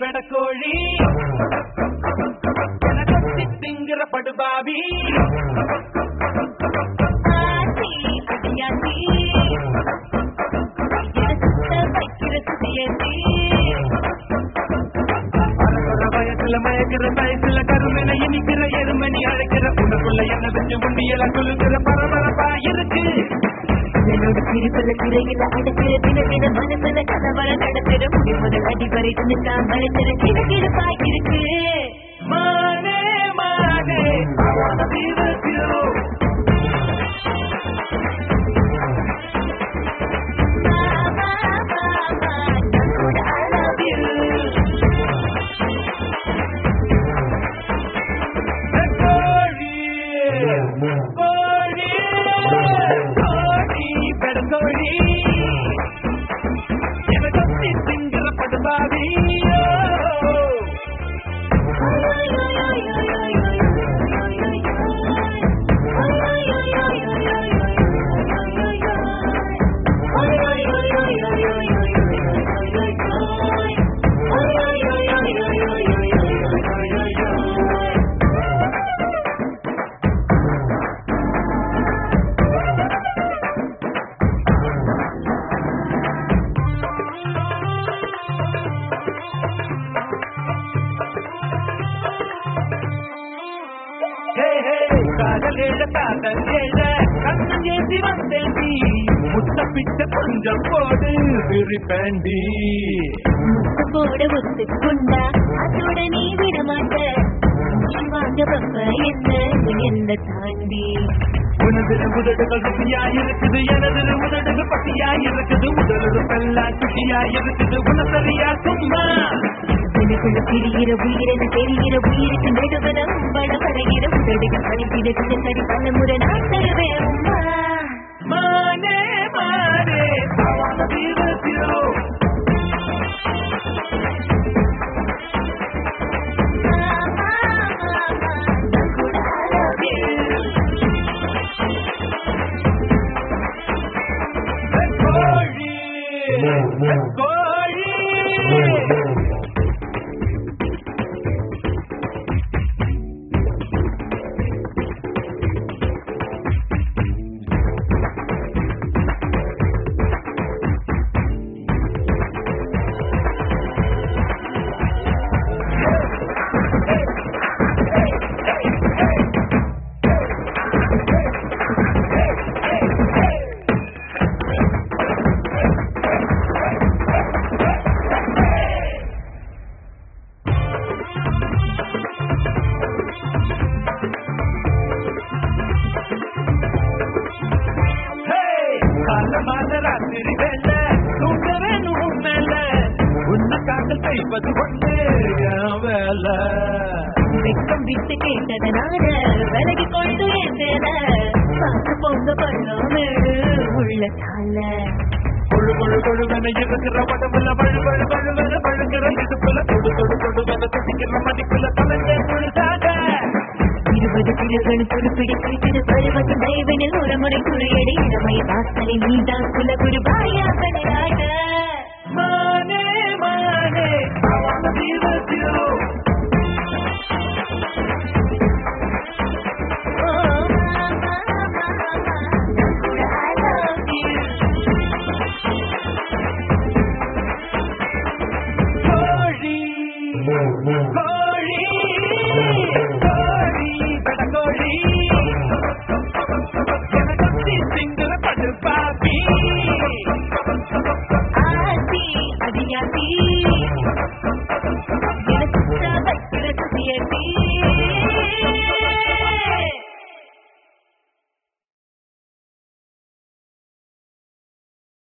பெடக்கோழி எனக்கு திங்கிற படுபாவி ஆசி அடியாசி சுத்த வைக்கிற சுதியசி அறகுற வயசுல மயக்கிற வயசுல கருமென இனிக்கிற எருமணி அழைக்கிற உனக்குள்ள என்ன வச்சு உண்டியல குலுக்கிற பரபரப்பா இருக்கு என்னோட சிரிப்புல சிறையில அடக்கிற தின தின மனசுல கதவர நடக்கிற முடி முதல் அடிவரை தினத்தான் வளர்க்கிற கிழக்கிழப்பாய் இருக்கு மானே மானே I wanna be with you. மாமா மாமா நான் கூட I love you கோழி கோழி கோழி பெடக்கோழி எனக்கு திங்கிற படுபாவி ஹே ஹே காதல் ஏழ காதல் ஏழ கண்ணன் ஏந்தி வந்தேண்டி முத்த பிச்ச கொஞ்சம் போடு விரிப்பேண்டி போட ஒத்துக்கொண்டா அதோட நீ விட மாட்ட நீ வாங்க வப்ப என்ன என்ன தாண்டி உனது உதடுகள் ருசியா இருக்குது எனது உதடுகள் பசியா இருக்குது உதடு எல்லாம் குஷியா இருக்குது உனசரியா சும்மா எனக்குள்ள பிரிகிற உயிரென தெரிகிற உயிருக்கு நெடுவனம் வளவடைகிற உதடுகள் அழைப்பிட தினசரி பல முறை நான் தருவேன் உம்மா மானே மானே I wanna be with you. மாமா மாமா நான் கூட I love you கோழி கோழி காலமான ராத்திரி வேலை தூங்குறேன் உன் மேல உன்னை காதல் செய்வது கொண்டு என் வேலை வெக்கம் விட்டு கேட்டதனால விலகி கொண்டு ஏந்தேன பார்த்து பொங்க பண்ணோமேடு உள்ள தால கொழு கொழு கொழுவென இருக்கிற உடம்புல வழு வழு வழுவென பழுக்கிற இடுப்புல தொடு தொடு தொடுவென துடிக்கிற மதிப்புல தலைங்க முழுசாக இருபது கிலோகள் துருப்பிடி கைத்திடு பருவது தயவினில் ஒரு முறை குறையடி இளமை வாசனை நீதான் குல குரு பாயா விளையாட